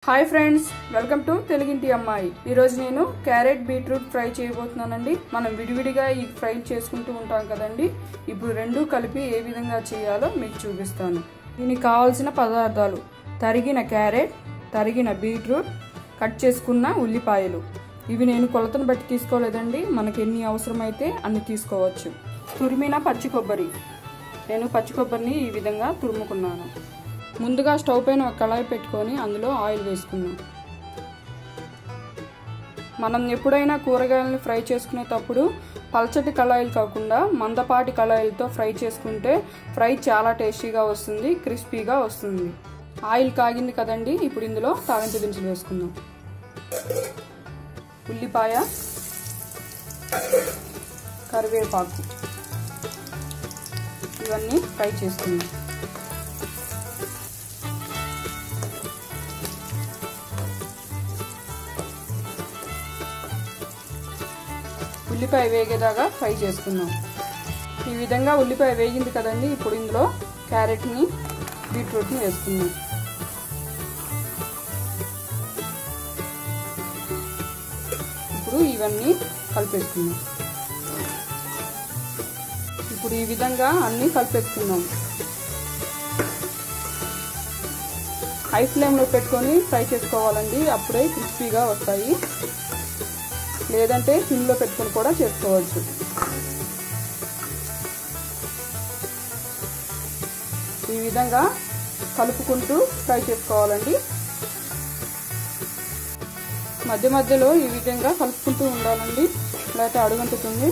hi friends welcome to తెలుగింటి అమ్మాయి ఈరోజు నేను క్యారెట్ బీట్రూట్ ఫ్రై చేయబోతున్నానండి మనం విడివిడిగా ఈ ఫ్రై చేసుకుంటూ ఉంటాం కదండి ఇప్పుడు రెండు కలిపి ఏ విధంగా చేయాలో మీకు చూపిస్తాను దీనికి కావాల్సిన పదార్థాలు తరిగిన క్యారెట్ తరిగిన బీట్రూట్ కట్ చేసుకున్న ఉల్లిపాయలు ఇవి నేను కొలతను బట్టి తీసుకోలేదండి మనకి ఎన్ని అవసరమైతే అన్ని తీసుకోవచ్చు తురిమిన పచ్చి కొబ్బరి నేను పచ్చి కొబ్బరిని ఈ విధంగా తురుముకున్నాను ముందుగా స్టవ్ పైన ఒక కళాయి పెట్టుకొని అందులో ఆయిల్ వేసుకుందాం మనం ఎప్పుడైనా కూరగాయలను ఫ్రై చేసుకునేటప్పుడు పల్చటి కళాయిలు కాకుండా మందపాటి కళాయిలతో ఫ్రై చేసుకుంటే ఫ్రై చాలా టేస్టీగా వస్తుంది క్రిస్పీగా వస్తుంది ఆయిల్ కాగింది కదండి ఇప్పుడు ఇందులో తాలింపు దినుసులు వేసుకుందాం ఉల్లిపాయ కరివేపాకు ఇవన్నీ ఫ్రై చేసుకుందాం ఉల్లిపాయ వేగేదాకా ఫ్రై చేసుకుందాం ఈ విధంగా ఉల్లిపాయ వేగింది కదండి ఇప్పుడు ఇందులో క్యారెట్ని బీట్రూట్ని వేసుకుందాం ఇప్పుడు ఇవన్నీ కలిపేసుకుందాం ఇప్పుడు ఈ విధంగా అన్నీ కలిపేసుకుందాం హై ఫ్లేమ్లో పెట్టుకొని ఫ్రై చేసుకోవాలండి అప్పుడే క్రిస్పీగా వస్తాయి లేదంటే సిమ్లో పెట్టుకొని కూడా చేసుకోవచ్చు ఈ విధంగా కలుపుకుంటూ ఫ్రై చేసుకోవాలండి మధ్య మధ్యలో ఈ విధంగా కలుపుకుంటూ ఉండాలండి లేకపోతే అడుగంటుతుంది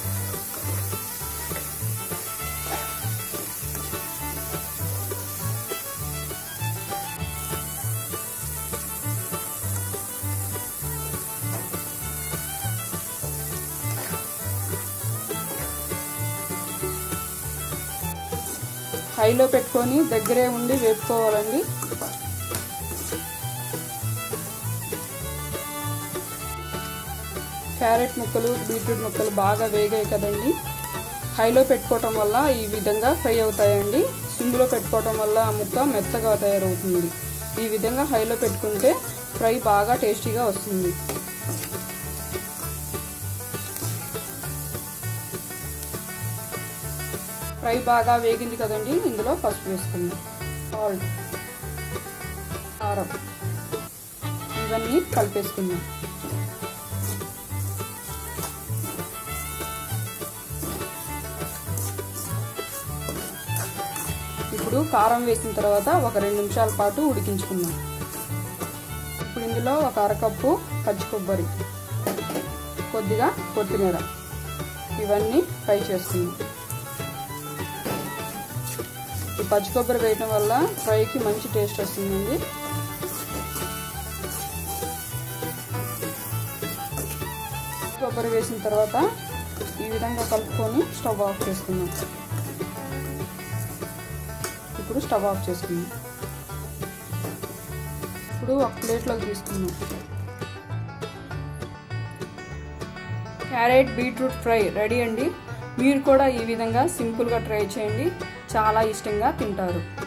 హైలో పెట్టుకొని దగ్గరే ఉండి వేపుకోవాలండి క్యారెట్ ముక్కలు బీట్రూట్ ముక్కలు బాగా వేగాయి కదండి హైలో పెట్టుకోవటం వల్ల ఈ విధంగా ఫ్రై అవుతాయండి సిమ్లో పెట్టుకోవటం వల్ల ఆ ముక్క మెత్తగా తయారవుతుంది ఈ విధంగా హైలో పెట్టుకుంటే ఫ్రై బాగా టేస్టీగా వస్తుంది ఫ్రై బాగా వేగింది కదండి ఇందులో పసుపు వేసుకుందాం సాల్ట్ కారం ఇవన్నీ కలిపేసుకుందాం ఇప్పుడు కారం వేసిన తర్వాత ఒక రెండు నిమిషాల పాటు ఉడికించుకుందాం ఇప్పుడు ఇందులో ఒక అరకప్పు పచ్చి కొబ్బరి కొద్దిగా కొత్తిమీర ఇవన్నీ ఫ్రై చేసుకుందాం ఈ పచ్చి కొబ్బరి వేయటం వల్ల ఫ్రైకి మంచి టేస్ట్ వస్తుందండి కొబ్బరి వేసిన తర్వాత ఈ విధంగా కలుపుకొని స్టవ్ ఆఫ్ చేసుకుందాం ఇప్పుడు స్టవ్ ఆఫ్ చేసుకుందాం ఇప్పుడు ఒక ప్లేట్లోకి తీసుకుందాం క్యారెట్ బీట్రూట్ ఫ్రై రెడీ అండి మీరు కూడా ఈ విధంగా సింపుల్గా ట్రై చేయండి చాలా ఇష్టంగా తింటారు